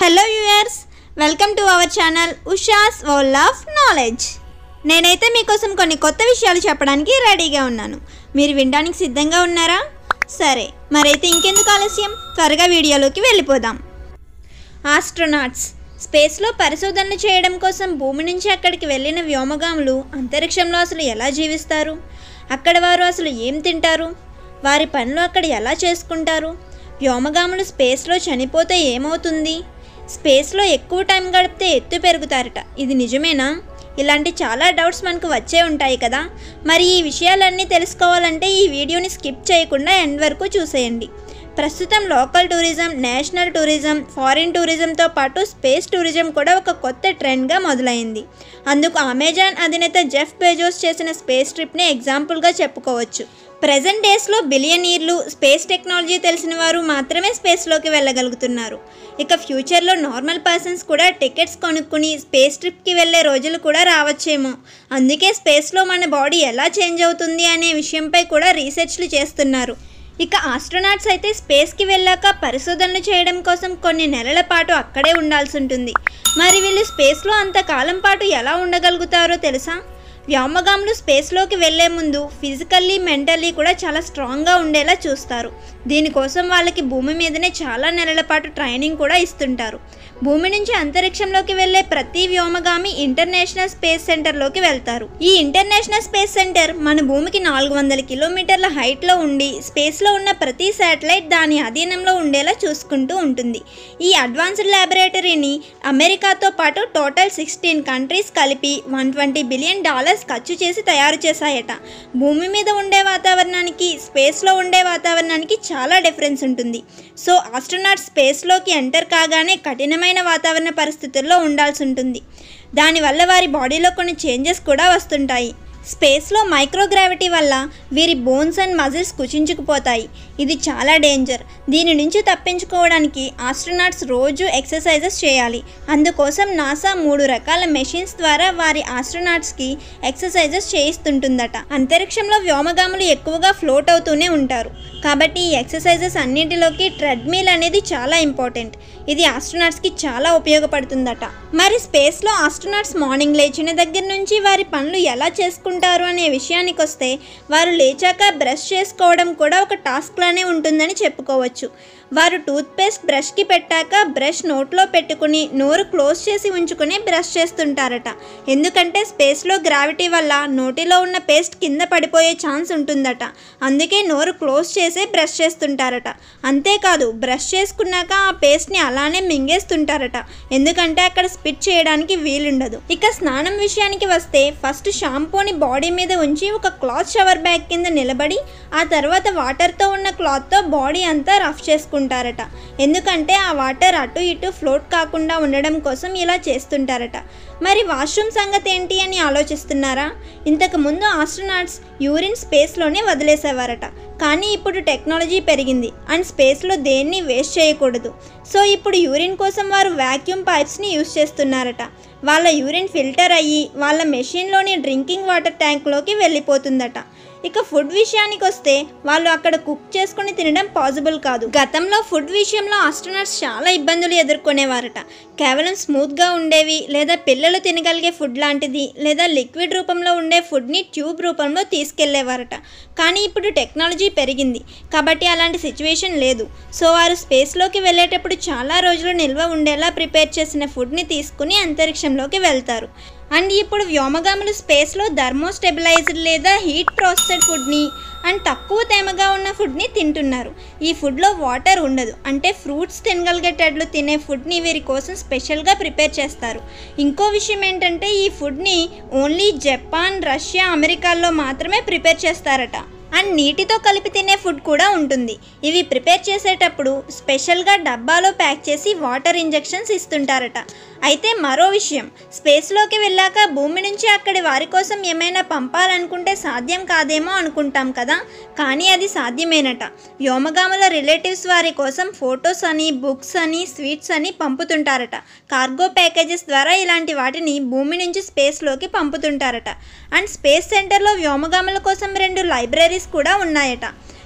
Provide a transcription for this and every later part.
hello viewers welcome to our channel Usha's world of knowledge నేనైతే మీకోసం కొన్ని కొత్త విషయాలు చెప్పడానికి రెడీగా ఉన్నాను మీరు వినడానికి సిద్ధంగా ఉన్నారా సరే మరైతే ఇంకెందుకు ఆలస్యం త్వరగా వీడియోలోకి వెళ్ళిపోదాం ఆస్ట్రోనాట్స్ స్పేస్లో పరిశోధనలు చేయడం కోసం భూమి నుంచి అక్కడికి వెళ్ళిన వ్యోమగాములు అంతరిక్షంలో అసలు ఎలా జీవిస్తారు అక్కడ వారు అసలు ఏం తింటారు వారి పనులు అక్కడ ఎలా చేసుకుంటారు వ్యోమగాములు స్పేస్లో చనిపోతే ఏమవుతుంది స్పేస్లో ఎక్కువ టైం గడిపితే ఎత్తు పెరుగుతారట ఇది నిజమేనా ఇలాంటి చాలా డౌట్స్ మనకు వచ్చే ఉంటాయి కదా మరి ఈ విషయాలన్నీ తెలుసుకోవాలంటే ఈ వీడియోని స్కిప్ చేయకుండా ఎండ్ వరకు చూసేయండి ప్రస్తుతం local tourism national tourism foreign టూరిజంతో పాటు స్పేస్ టూరిజం కూడా ఒక కొత్త ట్రెండ్గా మొదలైంది అందుకు అమెజాన్ అధినేత జెఫ్ బెజోస్ చేసిన స్పేస్ ట్రిప్ని ఎగ్జాంపుల్గా చెప్పుకోవచ్చు ప్రజెంట్ డేస్లో బిలియనీర్లు స్పేస్ టెక్నాలజీ తెలిసిన వారు మాత్రమే స్పేస్లోకి వెళ్ళగలుగుతున్నారు ఇక ఫ్యూచర్లో నార్మల్ పర్సన్స్ కూడా టికెట్స్ కొనుక్కుని స్పేస్ ట్రిప్కి వెళ్ళే రోజులు కూడా రావచ్చేమో అందుకే స్పేస్లో మన బాడీ ఎలా చేంజ్ అవుతుంది అనే విషయంపై కూడా రీసెర్చ్లు చేస్తున్నారు ఇక ఆస్ట్రోనాట్స్ అయితే స్పేస్కి వెళ్ళాక పరిశోధనలు చేయడం కోసం కొన్ని నెలల పాటు అక్కడే ఉండాల్సి ఉంటుంది మరి వీళ్ళు స్పేస్లో అంత కాలం పాటు ఎలా ఉండగలుగుతారో తెలుసా వ్యోమగాములు స్పేస్లోకి వెళ్లే ముందు ఫిజికల్లీ మెంటల్లీ కూడా చాలా స్ట్రాంగ్గా ఉండేలా చూస్తారు దీనికోసం వాళ్ళకి భూమి మీదనే చాలా నెలల పాటు ట్రైనింగ్ కూడా ఇస్తుంటారు భూమి నుంచి అంతరిక్షంలోకి వెళ్లే ప్రతి వ్యోమగామి ఇంటర్నేషనల్ స్పేస్ సెంటర్లోకి వెళ్తారు ఈ ఇంటర్నేషనల్ స్పేస్ సెంటర్ మన భూమికి నాలుగు వందల కిలోమీటర్ల హైట్లో ఉండి స్పేస్లో ఉన్న ప్రతి శాటిలైట్ దాని అధీనంలో ఉండేలా చూసుకుంటూ ఉంటుంది ఈ అడ్వాన్స్డ్ ల్యాబొరేటరీని అమెరికాతో పాటు టోటల్ సిక్స్టీన్ కంట్రీస్ కలిపి వన్ ట్వంటీ బిలియన్ డాలర్స్ ఖర్చు చేసి తయారు చేశాయట భూమి మీద ఉండే వాతావరణానికి స్పేస్లో ఉండే వాతావరణానికి చాలా డిఫరెన్స్ ఉంటుంది సో ఆస్ట్రోనాట్ స్పేస్లోకి ఎంటర్ కాగానే కఠినమైన వాతావరణ పరిస్థితుల్లో ఉండాల్సి ఉంటుంది దానివల్ల వారి బాడీలో కొన్ని చేంజెస్ కూడా వస్తుంటాయి స్పేస్లో మైక్రోగ్రావిటీ వల్ల వీరి బోన్స్ అండ్ మజిల్స్ కుచించుకుపోతాయి ఇది చాలా డేంజర్ దీని నుంచి తప్పించుకోవడానికి ఆస్ట్రోనాట్స్ రోజు ఎక్సర్సైజెస్ చేయాలి అందుకోసం నాసా మూడు రకాల మెషిన్స్ ద్వారా వారి ఆస్ట్రోనాట్స్కి ఎక్సర్సైజెస్ చేయిస్తుంటుందట అంతరిక్షంలో వ్యోమగాములు ఎక్కువగా ఫ్లోట్ అవుతూనే ఉంటారు కాబట్టి ఈ ఎక్సర్సైజెస్ అన్నింటిలోకి ట్రెడ్మిల్ అనేది చాలా ఇంపార్టెంట్ ఇది ఆస్ట్రోనాట్స్కి చాలా ఉపయోగపడుతుందట మరి స్పేస్లో ఆస్ట్రోనాట్స్ మార్నింగ్ లేచిన దగ్గర నుంచి వారి పనులు ఎలా చేసుకుంటారు అనే విషయానికి వస్తే వారు లేచాక బ్రష్ చేసుకోవడం కూడా ఒక టాస్క్లానే ఉంటుందని చెప్పుకోవచ్చు వారు టూత్పేస్ట్ బ్రష్కి పెట్టాక బ్రష్ నోట్లో పెట్టుకుని నోరు క్లోజ్ చేసి ఉంచుకుని బ్రష్ చేస్తుంటారట ఎందుకంటే స్పేస్లో గ్రావిటీ వల్ల నోటిలో ఉన్న పేస్ట్ కింద పడిపోయే ఛాన్స్ ఉంటుందట అందుకే నోరు క్లోజ్ చేసే బ్రష్ చేస్తుంటారట అంతేకాదు బ్రష్ చేసుకున్నాక ఆ పేస్ట్ని అలానే మింగేస్తుంటారట ఎందుకంటే అక్కడ స్పిట్ చేయడానికి వీలుండదు ఇక స్నానం విషయానికి వస్తే ఫస్ట్ షాంపూని బాడీ మీద ఉంచి ఒక క్లాత్ షవర్ బ్యాగ్ కింద నిలబడి ఆ తర్వాత వాటర్తో ఉన్న క్లాత్తో బాడీ అంతా రఫ్ చేసుకుంటారట ఎందుకంటే ఆ వాటర్ అటు ఇటు ఫ్లోట్ కాకుండా ఉండడం కోసం ఇలా చేస్తుంటారట మరి వాష్రూమ్ సంగతి ఏంటి అని ఆలోచిస్తున్నారా ఇంతకు ముందు ఆస్ట్రోనాట్స్ యూరిన్ స్పేస్లోనే వదిలేసేవారట కానీ ఇప్పుడు టెక్నాలజీ పెరిగింది అండ్ స్పేస్లో దేన్ని వేస్ట్ చేయకూడదు సో ఇప్పుడు యూరిన్ కోసం వారు వ్యాక్యూమ్ పైప్స్ని యూస్ చేస్తున్నారట వాళ్ళ యూరిన్ ఫిల్టర్ అయ్యి వాళ్ళ మెషిన్లోని డ్రింకింగ్ వాటర్ ట్యాంక్లోకి వెళ్ళిపోతుందట ఇక ఫుడ్ విషయానికి వస్తే వాళ్ళు అక్కడ కుక్ చేసుకుని తినడం పాసిబుల్ కాదు గతంలో ఫుడ్ విషయంలో ఆస్ట్రోనాట్స్ చాలా ఇబ్బందులు ఎదుర్కొనేవారట కేవలం స్మూత్గా ఉండేవి లేదా పిల్లలు తినగలిగే ఫుడ్ లాంటిది లేదా లిక్విడ్ రూపంలో ఉండే ఫుడ్ని ట్యూబ్ రూపంలో తీసుకెళ్లేవారట కానీ ఇప్పుడు టెక్నాలజీ పెరిగింది కాబట్టి అలాంటి సిచ్యువేషన్ లేదు సో వారు స్పేస్లోకి వెళ్ళేటప్పుడు చాలా రోజులు నిల్వ ఉండేలా ప్రిపేర్ చేసిన ఫుడ్ని తీసుకుని అంతరిక్షంలోకి వెళ్తారు అండ్ ఇప్పుడు వ్యోమగాములు స్పేస్లో థర్మోస్టెబిలైజ్డ్ లేదా హీట్ ప్రాసెస్డ్ ఫుడ్ని అండ్ తక్కువ తేమగా ఉన్న ఫుడ్ని తింటున్నారు ఈ ఫుడ్లో వాటర్ ఉండదు అంటే ఫ్రూట్స్ తినగలిగేటట్లు తినే ఫుడ్ని వీరి కోసం స్పెషల్గా ప్రిపేర్ చేస్తారు ఇంకో విషయం ఏంటంటే ఈ ఫుడ్ని ఓన్లీ జపాన్ రష్యా అమెరికాల్లో మాత్రమే ప్రిపేర్ చేస్తారట అండ్ నీటితో కలిపి తినే ఫుడ్ కూడా ఉంటుంది ఇవి ప్రిపేర్ చేసేటప్పుడు స్పెషల్గా డబ్బాలో ప్యాక్ చేసి వాటర్ ఇంజెక్షన్స్ ఇస్తుంటారట అయితే మరో విషయం స్పేస్లోకి వెళ్ళాక భూమి నుంచి అక్కడి వారి కోసం ఏమైనా పంపాలనుకుంటే సాధ్యం కాదేమో అనుకుంటాం కదా కానీ అది సాధ్యమేనట వ్యోమగాముల రిలేటివ్స్ వారి కోసం ఫొటోస్ అని బుక్స్ అని స్వీట్స్ అని పంపుతుంటారట కార్గో ప్యాకేజెస్ ద్వారా ఇలాంటి వాటిని భూమి నుంచి స్పేస్లోకి పంపుతుంటారట అండ్ స్పేస్ సెంటర్లో వ్యోమగాముల కోసం రెండు లైబ్రరీస్ కూడా ఉన్నాయట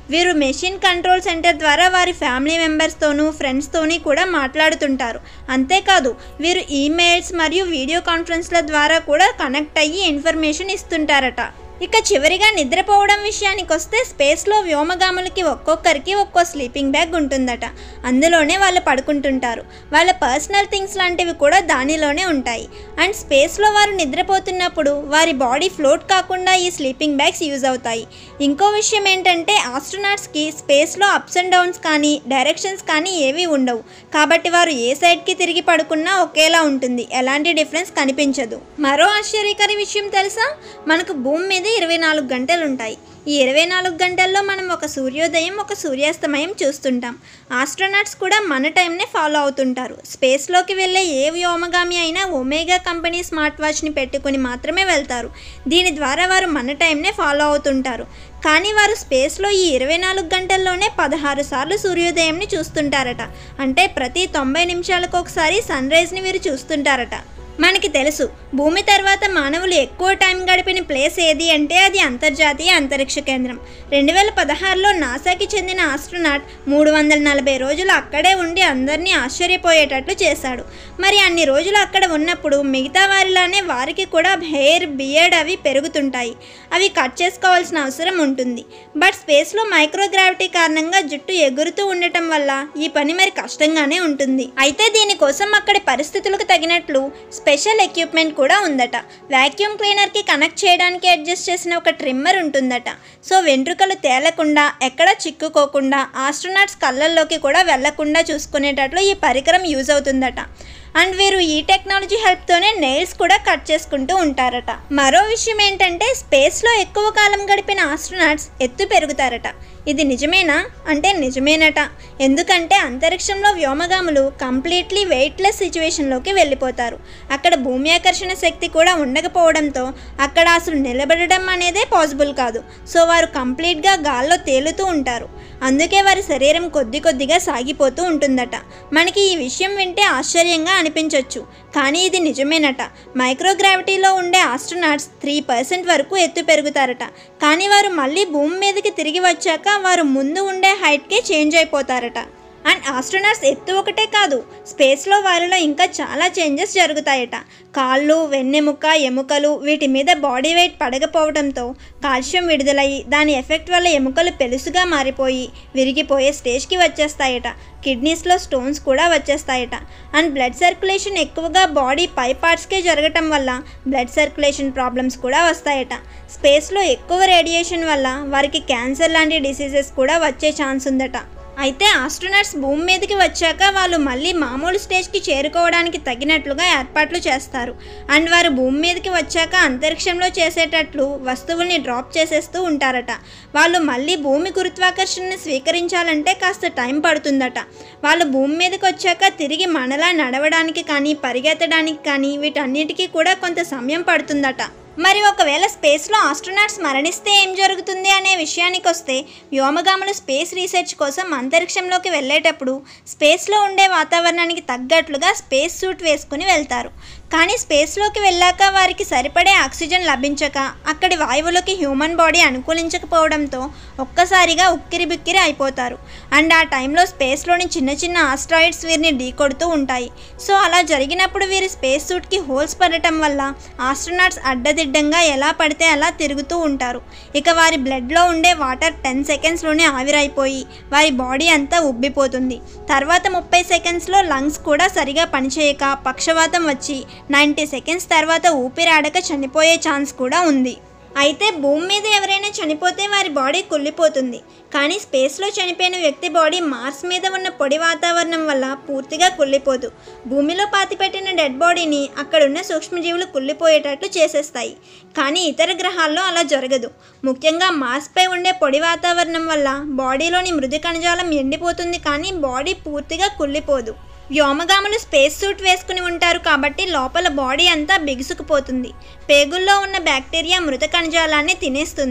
వీరు మెషిన్ కంట్రోల్ సెంటర్ ద్వారా వారి ఫ్యామిలీ మెంబర్స్తోనూ ఫ్రెండ్స్తోని కూడా మాట్లాడుతుంటారు అంతేకాదు వీరు ఈమెయిల్స్ మరియు వీడియో కాన్ఫరెన్స్ల ద్వారా కూడా కనెక్ట్ అయ్యి ఇన్ఫర్మేషన్ ఇస్తుంటారట ఇక చివరిగా నిద్రపోవడం విషయానికి వస్తే స్పేస్లో వ్యోమగాములకి ఒక్కొక్కరికి ఒక్కో స్లీపింగ్ బ్యాగ్ ఉంటుందట అందులోనే వాళ్ళు పడుకుంటుంటారు వాళ్ళ పర్సనల్ థింగ్స్ లాంటివి కూడా దానిలోనే ఉంటాయి అండ్ స్పేస్లో వారు నిద్రపోతున్నప్పుడు వారి బాడీ ఫ్లోట్ కాకుండా ఈ స్లీపింగ్ బ్యాగ్స్ యూజ్ అవుతాయి ఇంకో విషయం ఏంటంటే ఆస్ట్రోనాట్స్కి స్పేస్లో అప్స్ అండ్ డౌన్స్ కానీ డైరెక్షన్స్ కానీ ఏవి ఉండవు కాబట్టి వారు ఏ సైడ్కి తిరిగి పడుకున్నా ఒకేలా ఉంటుంది ఎలాంటి డిఫరెన్స్ కనిపించదు మరో ఆశ్చర్యకర విషయం తెలుసా మనకు భూమి మీద ఇరవై నాలుగు గంటలు ఉంటాయి ఈ ఇరవై నాలుగు గంటల్లో మనం ఒక సూర్యోదయం ఒక సూర్యాస్తమయం చూస్తుంటాం ఆస్ట్రోనాట్స్ కూడా మన టైంనే ఫాలో అవుతుంటారు స్పేస్లోకి వెళ్ళే ఏ వ్యోమగామి అయినా ఒమేగా కంపెనీ స్మార్ట్ వాచ్ని పెట్టుకుని మాత్రమే వెళ్తారు దీని ద్వారా వారు మన టైంనే ఫాలో అవుతుంటారు కానీ వారు స్పేస్లో ఈ ఇరవై నాలుగు గంటల్లోనే పదహారు సార్లు సూర్యోదయంని చూస్తుంటారట అంటే ప్రతి తొంభై నిమిషాలకు ఒకసారి సన్ రైజ్ని వీరు చూస్తుంటారట మనకి తెలుసు భూమి తర్వాత మానవులు ఎక్కువ టైం గడిపిన ప్లేస్ ఏది అంటే అది అంతర్జాతీయ అంతరిక్ష కేంద్రం రెండు వేల పదహారులో నాసాకి చెందిన ఆస్ట్రోనాట్ మూడు వందల నలభై రోజులు అక్కడే ఉండి అందరినీ ఆశ్చర్యపోయేటట్లు చేశాడు మరి అన్ని రోజులు అక్కడ ఉన్నప్పుడు మిగతా వారిలానే వారికి కూడా హెయిర్ బియర్డ్ అవి పెరుగుతుంటాయి అవి కట్ చేసుకోవాల్సిన అవసరం ఉంటుంది బట్ స్పేస్లో మైక్రోగ్రావిటీ కారణంగా జుట్టు ఎగురుతూ ఉండటం వల్ల ఈ పని మరి కష్టంగానే ఉంటుంది అయితే దీనికోసం అక్కడి పరిస్థితులకు తగినట్లు స్పెషల్ ఎక్విప్మెంట్ కూడా ఉందట వాక్యూమ్ క్లీనర్కి కనెక్ట్ చేయడానికి అడ్జస్ట్ చేసిన ఒక ట్రిమ్మర్ ఉంటుందట సో వెంట్రుకలు తేలకుండా ఎక్కడ చిక్కుకోకుండా ఆస్ట్రోనాట్స్ కళ్ళల్లోకి కూడా వెళ్లకుండా చూసుకునేటట్లు ఈ పరికరం యూజ్ అవుతుందట అండ్ వీరు ఈ టెక్నాలజీ హెల్ప్తోనే నెయిల్స్ కూడా కట్ చేసుకుంటూ ఉంటారట మరో విషయం ఏంటంటే స్పేస్లో ఎక్కువ కాలం గడిపిన ఆస్ట్రోనాట్స్ ఎత్తు పెరుగుతారట ఇది నిజమేనా అంటే నిజమేనట ఎందుకంటే అంతరిక్షంలో వ్యోమగాములు కంప్లీట్లీ వెయిట్లెస్ సిచ్యువేషన్లోకి వెళ్ళిపోతారు అక్కడ భూమి ఆకర్షణ శక్తి కూడా ఉండకపోవడంతో అక్కడ అసలు నిలబడడం అనేదే పాసిబుల్ కాదు సో వారు కంప్లీట్గా గాల్లో తేలుతూ ఉంటారు అందుకే వారి శరీరం కొద్ది కొద్దిగా సాగిపోతూ ఉంటుందట మనకి ఈ విషయం వింటే ఆశ్చర్యంగా అనిపించవచ్చు కానీ ఇది నిజమేనట మైక్రోగ్రావిటీలో ఉండే ఆస్ట్రోనాట్స్ త్రీ పర్సెంట్ వరకు ఎత్తు పెరుగుతారట కానీ వారు మళ్ళీ భూమి మీదకి తిరిగి వచ్చాక వారు ముందు ఉండే హైట్కే చేంజ్ అయిపోతారట అండ్ ఆస్ట్రోనాట్స్ ఎత్తు ఒకటే కాదు స్పేస్లో వారిలో ఇంకా చాలా చేంజెస్ జరుగుతాయట కాళ్ళు వెన్నెముక ఎముకలు వీటి మీద బాడీ వెయిట్ పడకపోవడంతో కాల్షియం విడుదలయ్యి దాని ఎఫెక్ట్ వల్ల ఎముకలు పెలుసుగా మారిపోయి విరిగిపోయే స్టేజ్కి వచ్చేస్తాయట కిడ్నీస్లో స్టోన్స్ కూడా వచ్చేస్తాయట అండ్ బ్లడ్ సర్క్యులేషన్ ఎక్కువగా బాడీ పై పార్ట్స్కే జరగటం వల్ల బ్లడ్ సర్క్యులేషన్ ప్రాబ్లమ్స్ కూడా వస్తాయట స్పేస్లో ఎక్కువ రేడియేషన్ వల్ల వారికి క్యాన్సర్ లాంటి డిసీజెస్ కూడా వచ్చే ఛాన్స్ ఉందట అయితే ఆస్ట్రోనట్స్ భూమి మీదకి వచ్చాక వాళ్ళు మళ్ళీ మామూలు స్టేజ్కి చేరుకోవడానికి తగినట్లుగా ఏర్పాట్లు చేస్తారు అండ్ వారు భూమి మీదకి వచ్చాక అంతరిక్షంలో చేసేటట్లు వస్తువుల్ని డ్రాప్ చేసేస్తూ ఉంటారట వాళ్ళు మళ్ళీ భూమి గురుత్వాకర్షణని స్వీకరించాలంటే కాస్త టైం పడుతుందట వాళ్ళు భూమి మీదకి వచ్చాక తిరిగి మనలా నడవడానికి కానీ పరిగెత్తడానికి కానీ వీటన్నిటికీ కూడా కొంత సమయం పడుతుందట మరి ఒకవేళ స్పేస్లో ఆస్ట్రోనాట్స్ మరణిస్తే ఏం జరుగుతుంది అనే విషయానికి వస్తే వ్యోమగాములు స్పేస్ రీసెర్చ్ కోసం అంతరిక్షంలోకి వెళ్ళేటప్పుడు స్పేస్లో ఉండే వాతావరణానికి తగ్గట్లుగా స్పేస్ సూట్ వేసుకుని వెళ్తారు కానీ స్పేస్లోకి వెళ్ళాక వారికి సరిపడే ఆక్సిజన్ లభించక అక్కడి వాయువులకి హ్యూమన్ బాడీ అనుకూలించకపోవడంతో ఒక్కసారిగా ఉక్కిరి బిక్కిరి అయిపోతారు అండ్ ఆ టైంలో స్పేస్లోని చిన్న చిన్న ఆస్ట్రాయిడ్స్ వీరిని ఢీకొడుతూ ఉంటాయి సో అలా జరిగినప్పుడు వీరి స్పేస్ సూట్కి హోల్స్ పడటం వల్ల ఆస్ట్రోనాట్స్ అడ్డదిడ్డంగా ఎలా పడితే అలా తిరుగుతూ ఉంటారు ఇక వారి బ్లడ్లో ఉండే వాటర్ టెన్ సెకండ్స్లోనే ఆవిరైపోయి వారి బాడీ అంతా ఉబ్బిపోతుంది తర్వాత ముప్పై సెకండ్స్లో లంగ్స్ కూడా సరిగా పనిచేయక పక్షవాతం వచ్చి నైంటీ సెకండ్స్ తర్వాత ఊపిరాడక చనిపోయే ఛాన్స్ కూడా ఉంది అయితే భూమి మీద ఎవరైనా చనిపోతే వారి బాడీ కుళ్ళిపోతుంది కానీ స్పేస్లో చనిపోయిన వ్యక్తి బాడీ మార్స్ మీద ఉన్న పొడి వాతావరణం వల్ల పూర్తిగా కుళ్ళిపోదు భూమిలో పాతిపెట్టిన డెడ్ బాడీని అక్కడున్న సూక్ష్మజీవులు కుళ్ళిపోయేటట్లు చేసేస్తాయి కానీ ఇతర గ్రహాల్లో అలా జరగదు ముఖ్యంగా మార్స్పై ఉండే పొడి వాతావరణం వల్ల బాడీలోని మృదు కణజాలం ఎండిపోతుంది కానీ బాడీ పూర్తిగా కుళ్ళిపోదు వ్యోమగాములు స్పేస్ సూట్ వేసుకుని ఉంటారు కాబట్టి లోపల బాడీ అంతా బిగుసుకుపోతుంది పేగుల్లో ఉన్న బ్యాక్టీరియా మృత కణజాలాన్ని తినేస్తుంది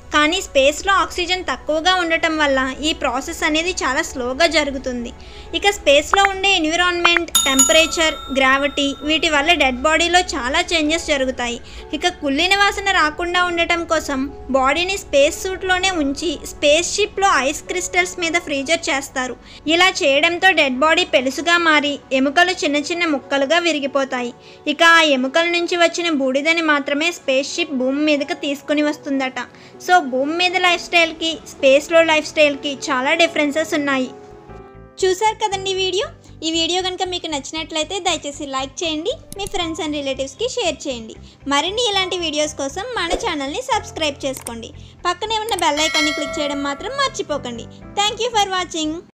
కానీ స్పేస్లో ఆక్సిజన్ తక్కువగా ఉండటం వల్ల ఈ ప్రాసెస్ అనేది చాలా స్లోగా జరుగుతుంది ఇక స్పేస్లో ఉండే ఎన్విరాన్మెంట్ టెంపరేచర్ గ్రావిటీ వీటి వల్ల డెడ్ బాడీలో చాలా చేంజెస్ జరుగుతాయి ఇక కుళ్ళిన వాసన రాకుండా ఉండటం కోసం బాడీని స్పేస్ సూట్లోనే ఉంచి స్పేస్ షిప్లో ఐస్ క్రిస్టల్స్ మీద ఫ్రీజర్ చేస్తారు ఇలా చేయడంతో డెడ్ బాడీ పెలుసుగా మారి ఎముకలు చిన్న చిన్న ముక్కలుగా విరిగిపోతాయి ఇక ఆ ఎముకల నుంచి వచ్చిన బూడిదని మాత్రమే స్పేస్ షిప్ భూమి మీదకి తీసుకుని వస్తుందట సో భూమి మీద లైఫ్ స్టైల్కి స్పేస్లో లైఫ్ స్టైల్కి చాలా డిఫరెన్సెస్ ఉన్నాయి చూసారు కదండి ఈ వీడియో ఈ వీడియో కనుక మీకు నచ్చినట్లయితే దయచేసి లైక్ చేయండి మీ ఫ్రెండ్స్ అండ్ రిలేటివ్స్కి షేర్ చేయండి మరిన్ని ఇలాంటి వీడియోస్ కోసం మన ఛానల్ని సబ్స్క్రైబ్ చేసుకోండి పక్కనే ఉన్న బెల్ ఐకాన్ని క్లిక్ చేయడం మాత్రం మర్చిపోకండి థ్యాంక్ యూ ఫర్ వాచింగ్